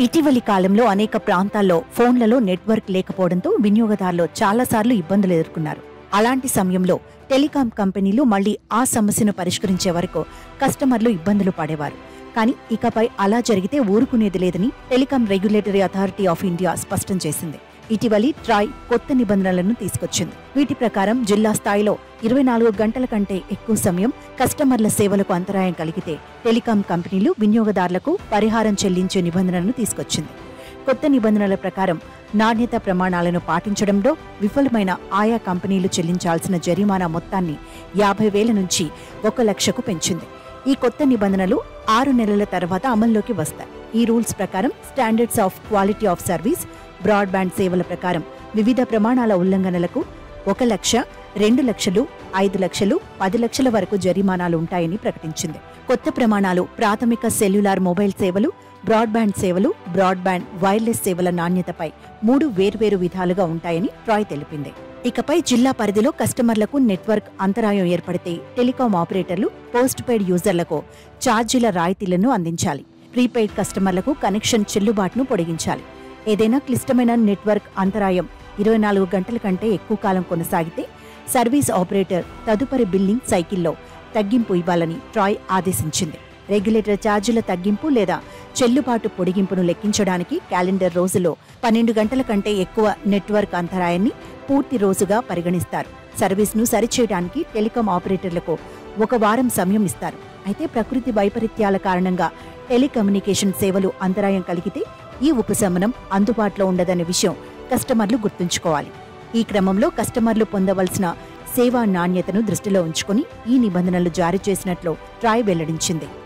ఇటీవలి కాలంలో అనేక ప్రాంతాల్లో ఫోన్లలో నెట్వర్క్ లేకపోవడంతో వినియోగదారులు చాలాసార్లు ఇబ్బందులు ఎదుర్కొన్నారు అలాంటి సమయంలో టెలికాం కంపెనీలు మళ్లీ ఆ సమస్యను పరిష్కరించే వరకు కస్టమర్లు ఇబ్బందులు పడేవారు కానీ ఇకపై అలా జరిగితే ఊరుకునేది లేదని telecom regulatory authority of India స్పష్టం చేసింది ఇటీవలి ట్రాయ్ కొత్త నిబంధనలను తీసుకొచ్చింది వీటి ప్రకారం జిల్లా స్థాయిలో ఇరవై నాలుగు గంటల కంటే ఎక్కువ సమయం కస్టమర్ల సేవలకు అంతరాయం కలిగితే టెలికాం కంపెనీలు వినియోగదారులకు పరిహారం చెల్లించే నిబంధనలను తీసుకొచ్చింది కొత్త నిబంధనల ప్రకారం నాణ్యత ప్రమాణాలను పాటించడంలో విఫలమైన ఆయా కంపెనీలు చెల్లించాల్సిన జరిమానా మొత్తాన్ని యాభై వేల నుంచి ఒక లక్షకు పెంచింది ఈ కొత్త నిబంధనలు ఆరు నెలల తర్వాత అమల్లోకి వస్తాయి ఈ రూల్స్ ప్రకారం standards of quality of service broadband సేవల ప్రకారం వివిధ ప్రమాణాల ఉల్లంఘనలకు ఒక లక్ష రెండు లక్షలు ఐదు లక్షలు పది లక్షల వరకు జరిమానాలు ఉంటాయని ప్రకటించింది కొత్త ప్రమాణాలు ప్రాథమిక సెల్యులార్ మొబైల్ సేవలు బ్రాడ్బ్యాండ్ సేవలు బ్రాడ్బ్యాండ్ వైర్లెస్ సేవల నాణ్యతపై మూడు వేర్వేరు విధాలుగా ఉంటాయని ట్రాయ్ తెలిపింది ఇకపై జిల్లా పరిధిలో కస్టమర్లకు నెట్వర్క్ అంతరాయం ఏర్పడితే టెలికాం ఆపరేటర్లు పోస్ట్ పెయిడ్ యూజర్లకు ఛార్జీల రాయితీలను అందించాలి ప్రీపెయిడ్ కస్టమర్లకు కనెక్షన్ చెల్లుబాటును పొడిగించాలి ఏదైనా క్లిష్టమైన నెట్వర్క్ అంతరాయం ఇరవై నాలుగు గంటల కంటే ఎక్కువ కాలం కొనసాగితే సర్వీస్ ఆపరేటర్ తదుపరి బిల్లింగ్ సైకిల్లో తగ్గింపు ఇవ్వాలని ట్రాయ్ ఆదేశించింది రెగ్యులేటర్ ఛార్జీల తగ్గింపు లేదా చెల్లుబాటు పొడిగింపును లెక్కించడానికి క్యాలెండర్ రోజులో పన్నెండు గంటల కంటే ఎక్కువ నెట్వర్క్ అంతరాయాన్ని పూర్తి రోజుగా పరిగణిస్తారు సర్వీస్ను సరిచేయడానికి టెలికాం ఆపరేటర్లకు ఒక వారం సమయం ఇస్తారు అయితే ప్రకృతి వైపరీత్యాల కారణంగా టెలికమ్యూనికేషన్ సేవలు అంతరాయం కలిగితే ఈ ఉపశమనం అందుబాటులో ఉండదనే విషయం కస్టమర్లు గుర్తుంచుకోవాలి ఈ క్రమంలో కస్టమర్లు పొందవలసిన సేవా నాణ్యతను దృష్టిలో ఉంచుకుని ఈ నిబంధనలు జారీ చేసినట్లు ట్రాయ్ వెల్లడించింది